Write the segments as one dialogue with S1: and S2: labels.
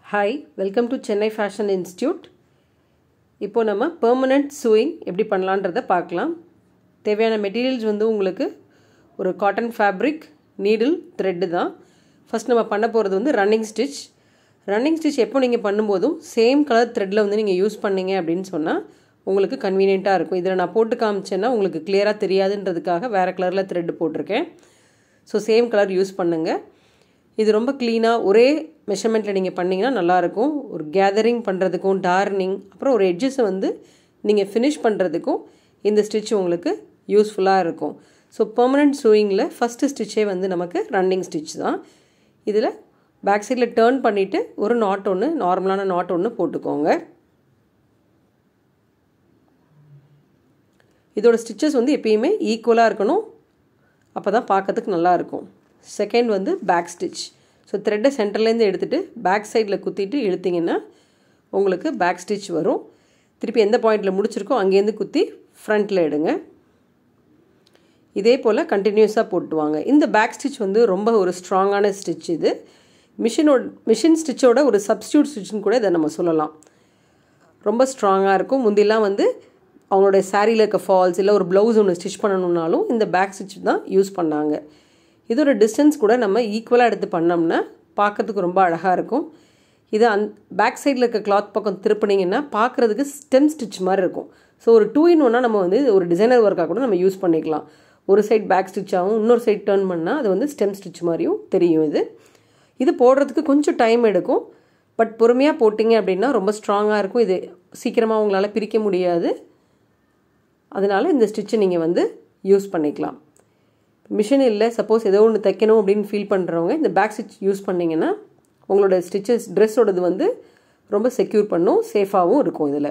S1: hi welcome to Chennai fashion institute இப்போ நம்ம permanent chewing எப்படி பண்ணலான்றதை பார்க்கலாம் தேவையான மெட்டீரியல்ஸ் வந்து உங்களுக்கு ஒரு காட்டன் ஃபேப்ரிக் நீடில் த்ரெட்டு தான் ஃபஸ்ட் நம்ம பண்ண போகிறது வந்து ரன்னிங் ஸ்டிச் ரன்னிங் ஸ்டிச் எப்போ நீங்கள் பண்ணும்போதும் சேம் கலர் த்ரெட்டில் வந்து நீங்கள் யூஸ் பண்ணீங்க அப்படின்னு சொன்னால் உங்களுக்கு கன்வீனியண்ட்டாக இருக்கும் இதில் நான் போட்டு காமிச்சேன்னா உங்களுக்கு கிளியராக தெரியாதுன்றதுக்காக வேறு கலரில் த்ரெட்டு போட்டிருக்கேன் ஸோ சேம் கலர் யூஸ் பண்ணுங்கள் இது ரொம்ப க்ளீனாக ஒரே மெஷர்மெண்ட்டில் நீங்கள் பண்ணிங்கன்னா நல்லாயிருக்கும் ஒரு கேதரிங் பண்ணுறதுக்கும் டார்னிங் அப்புறம் ஒரு எட்ஜஸை வந்து நீங்கள் ஃபினிஷ் பண்ணுறதுக்கும் இந்த ஸ்டிச் உங்களுக்கு யூஸ்ஃபுல்லாக இருக்கும் ஸோ பெர்மனண்ட் சூயிங்கில் ஃபஸ்ட்டு ஸ்டிச்சே வந்து நமக்கு ரன்னிங் ஸ்டிச் தான் இதில் பேக் சைடில் டேர்ன் பண்ணிவிட்டு ஒரு நாட் ஒன்று நார்மலான நாட் ஒன்று போட்டுக்கோங்க இதோட ஸ்டிச்சஸ் வந்து எப்பயுமே ஈக்குவலாக இருக்கணும் அப்போ தான் பார்க்கறதுக்கு நல்லாயிருக்கும் செகண்ட் வந்து பேக் ஸ்டிச் ஸோ த்ரெட்டை சென்டர்லேருந்து எடுத்துகிட்டு பேக் சைடில் குத்திட்டு இழுத்திங்கன்னா உங்களுக்கு பேக் ஸ்டிச் வரும் திருப்பி எந்த பாயிண்டில் முடிச்சிருக்கோ அங்கேருந்து குத்தி ஃப்ரண்ட்டில் எடுங்க இதே போல் கண்டினியூஸாக போட்டுவாங்க இந்த பேக் ஸ்டிச் வந்து ரொம்ப ஒரு ஸ்ட்ராங்கான ஸ்டிச் இது மிஷினோட மிஷின் ஸ்டிச்சோட ஒரு சப்ஸ்டியூட் ஸ்டிச்சுன்னு கூட இதை நம்ம சொல்லலாம் ரொம்ப ஸ்ட்ராங்காக இருக்கும் முந்திலாம் வந்து அவங்களோட சாரியில் இருக்க ஃபால்ஸ் இல்லை ஒரு ப்ளவுஸ் ஒன்று ஸ்டிச் பண்ணணுன்னாலும் இந்த பேக் ஸ்டிச் தான் யூஸ் பண்ணாங்க இதோட டிஸ்டன்ஸ் கூட நம்ம ஈக்குவலாக எடுத்து பண்ணோம்னா பார்க்குறதுக்கு ரொம்ப அழகாக இருக்கும் இது அந் பேக் சைடில் இருக்க கிளாத் பக்கம் திருப்பினீங்கன்னா பார்க்குறதுக்கு ஸ்டெம் ஸ்டிச் மாதிரி இருக்கும் ஸோ ஒரு டூ இன் ஒன்னாக நம்ம வந்து ஒரு டிசைனர் ஒர்க்காக கூட நம்ம யூஸ் பண்ணிக்கலாம் ஒரு சைட் பேக் ஸ்டிச்சாகவும் இன்னொரு சைட் டேர்ன் பண்ணால் அது வந்து ஸ்டெம் ஸ்டிச் மாதிரியும் தெரியும் இது இது போடுறதுக்கு கொஞ்சம் டைம் எடுக்கும் பட் பொறுமையாக போட்டிங்க அப்படின்னா ரொம்ப ஸ்ட்ராங்காக இருக்கும் இது சீக்கிரமாக உங்களால் பிரிக்க முடியாது அதனால் இந்த ஸ்டிச்சை நீங்கள் வந்து யூஸ் பண்ணிக்கலாம் மிஷின் இல்லை சப்போஸ் ஏதோ ஒன்று தைக்கணும் அப்படின்னு ஃபீல் பண்ணுறவங்க இந்த பேக் ஸ்டிச் யூஸ் பண்ணிங்கன்னா உங்களோட ஸ்டிச்சஸ் ட்ரெஸ்ஸோடது வந்து ரொம்ப செக்யூர் பண்ணும் சேஃபாகவும் இருக்கும் இதில்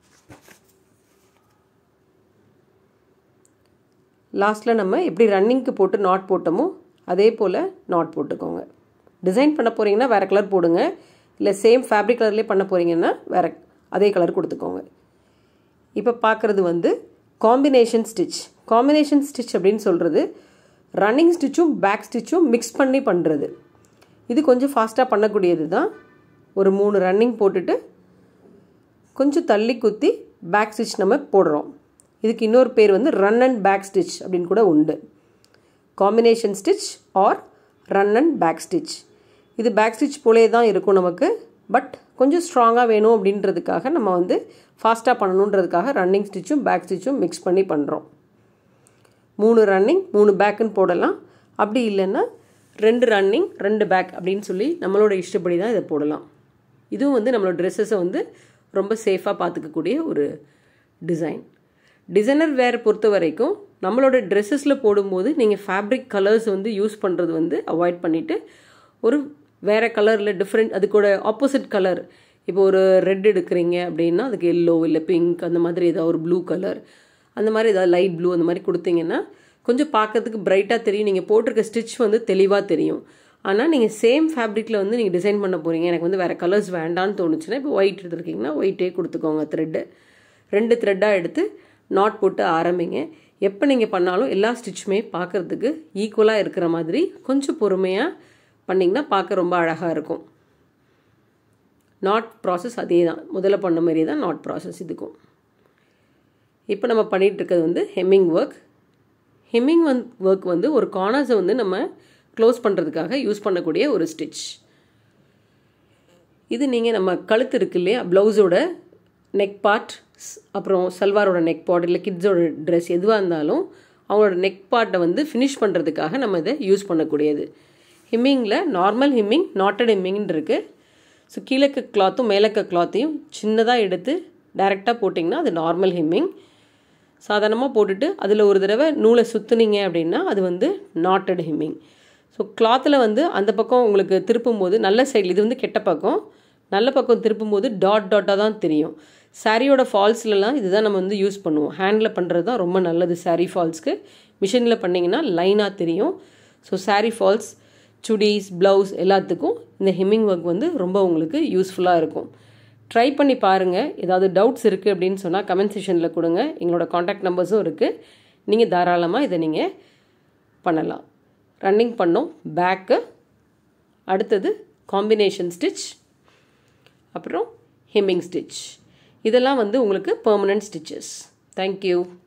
S1: லாஸ்ட்டில் நம்ம எப்படி ரன்னிங்க்கு போட்டு நாட் போட்டோமோ அதே போல் நாட் போட்டுக்கோங்க டிசைன் பண்ண போகிறீங்கன்னா வேறு கலர் போடுங்க இல்லை சேம் ஃபேப்ரிக் கலர்லேயே பண்ண போகிறீங்கன்னா வேறு அதே கலர் கொடுத்துக்கோங்க இப்போ பார்க்குறது வந்து காம்பினேஷன் ஸ்டிச் காம்பினேஷன் ஸ்டிச் அப்படின்னு சொல்கிறது ரன்னிங் ஸ்டிச்சும் பேக் ஸ்டிச்சும் மிக்ஸ் பண்ணி பண்ணுறது இது கொஞ்சம் ஃபாஸ்ட்டாக பண்ணக்கூடியது தான் ஒரு மூணு ரன்னிங் போட்டுட்டு கொஞ்சம் தள்ளி குத்தி பேக் ஸ்டிச் நம்ம போடுறோம் இதுக்கு இன்னொரு பேர் வந்து ரன் அண்ட் பேக் ஸ்டிச் அப்படின்னு கூட உண்டு combination stitch or run and back stitch இது பேக் ஸ்டிச் போலே தான் இருக்கும் நமக்கு பட் கொஞ்சம் ஸ்ட்ராங்காக வேணும் அப்படின்றதுக்காக நம்ம வந்து ஃபாஸ்ட்டாக பண்ணணுன்றதுக்காக ரன்னிங் ஸ்டிச்சும் பேக் ஸ்டிச்சும் மிக்ஸ் பண்ணி பண்ணுறோம் மூணு ரன்னிங் மூணு பேக்குன்னு போடலாம் அப்படி இல்லைன்னா ரெண்டு ரன்னிங் ரெண்டு பேக் அப்படின்னு சொல்லி நம்மளோட இஷ்டப்படி தான் இதை போடலாம் இதுவும் வந்து நம்மளோட ட்ரெஸ்ஸஸை வந்து ரொம்ப சேஃபாக பார்த்துக்கக்கூடிய ஒரு டிசைன் டிசைனர் வேர் பொறுத்த வரைக்கும் நம்மளோட ட்ரெஸ்ஸஸில் போடும்போது நீங்கள் ஃபேப்ரிக் கலர்ஸ் வந்து யூஸ் பண்ணுறது வந்து அவாய்ட் பண்ணிவிட்டு ஒரு வேறு கலரில் டிஃப்ரெண்ட் அதுக்கூட ஆப்போசிட் கலர் இப்போ ஒரு ரெட் எடுக்கிறீங்க அப்படின்னா அதுக்கு எல்லோ இல்லை பிங்க் அந்த மாதிரி ஏதாவது ஒரு ப்ளூ கலர் அந்த மாதிரி ஏதாவது லைட் ப்ளூ அந்த மாதிரி கொடுத்தீங்கன்னா கொஞ்சம் பார்க்கறதுக்கு பிரைட்டாக தெரியும் நீங்கள் போட்டிருக்க ஸ்டிச் வந்து தெளிவாக தெரியும் ஆனால் நீங்கள் சேம் ஃபேப்ரிக்கில் வந்து நீங்கள் டிசைன் பண்ண போகிறீங்க எனக்கு வந்து வேறு கலர்ஸ் வேண்டான்னு தோணுச்சுன்னா இப்போ ஒயிட் எடுத்துருக்கீங்கன்னா ஒயிட்டே கொடுத்துக்கோங்க த்ரெட்டு ரெண்டு த்ரெட்டாக எடுத்து நாட் போட்டு ஆரம்பிங்க எப்போ நீங்கள் பண்ணாலும் எல்லா ஸ்டிச்சுமே பார்க்குறதுக்கு ஈக்குவலாக இருக்கிற மாதிரி கொஞ்சம் பொறுமையாக பண்ணிங்கன்னா பார்க்க ரொம்ப அழகாக இருக்கும் நாட் ப்ராசஸ் அதே தான் முதல்ல பண்ண மாதிரி தான் நாட் ப்ராசஸ் இதுக்கும் இப்போ நம்ம பண்ணிகிட்டு இருக்கிறது வந்து ஹெம்மிங் ஒர்க் ஹெம்மிங் வந் ஒர்க் வந்து ஒரு கார்னர்ஸை வந்து நம்ம க்ளோஸ் பண்ணுறதுக்காக யூஸ் பண்ணக்கூடிய ஒரு ஸ்டிச் இது நீங்கள் நம்ம கழுத்து இருக்கு இல்லையா ப்ளவுஸோட நெக் பார்ட் அப்புறம் சல்வாரோட நெக் பார்ட் இல்லை கிட்ஸோட ட்ரெஸ் எதுவாக இருந்தாலும் அவங்களோட நெக் பார்ட்டை வந்து ஃபினிஷ் பண்ணுறதுக்காக நம்ம இதை யூஸ் பண்ணக்கூடியது ஹிம்மிங்கில் நார்மல் ஹிம்மிங் நாட்டட் ஹிம்மிங்னு இருக்குது ஸோ கீழக்க கிளாத்தும் மேலக்க கிளாத்தையும் சின்னதாக எடுத்து டைரெக்டாக போட்டிங்கன்னா அது நார்மல் ஹிம்மிங் சாதாரணமாக போட்டுட்டு அதில் ஒரு தடவை நூலை சுற்றுனீங்க அப்படின்னா அது வந்து நாட்டட் ஹிம்மிங் ஸோ கிளாத்தில் வந்து அந்த பக்கம் உங்களுக்கு திருப்பும் போது நல்ல சைடில் இது வந்து கெட்ட பக்கம் நல்ல பக்கம் திருப்பும் போது டாட் டாட்டாக தான் தெரியும் சாரியோட ஃபால்ஸ்லலாம் இதுதான் நம்ம வந்து யூஸ் பண்ணுவோம் ஹேண்டில் பண்ணுறது தான் ரொம்ப நல்லது சாரீ ஃபால்ஸ்க்கு மிஷினில் பண்ணிங்கன்னா லைனாக தெரியும் so saree falls chudis blouse எல்லாத்துக்கும் இந்த ஹெம்மிங் ஒர்க் வந்து ரொம்ப உங்களுக்கு யூஸ்ஃபுல்லாக இருக்கும் ட்ரை பண்ணி பாருங்கள் ஏதாவது டவுட்ஸ் இருக்குது அப்படின்னு சொன்னால் கமெண்ட் செஷனில் கொடுங்க எங்களோட காண்டாக்ட் நம்பர்ஸும் இருக்குது நீங்கள் தாராளமாக இதை நீங்கள் பண்ணலாம் ரன்னிங் பண்ணோம் பேக்கு அடுத்தது காம்பினேஷன் ஸ்டிச் அப்புறம் ஹெம்மிங் ஸ்டிச் இதெல்லாம் வந்து உங்களுக்கு பெர்மனன்ட் ஸ்டிச்சஸ் தேங்க்யூ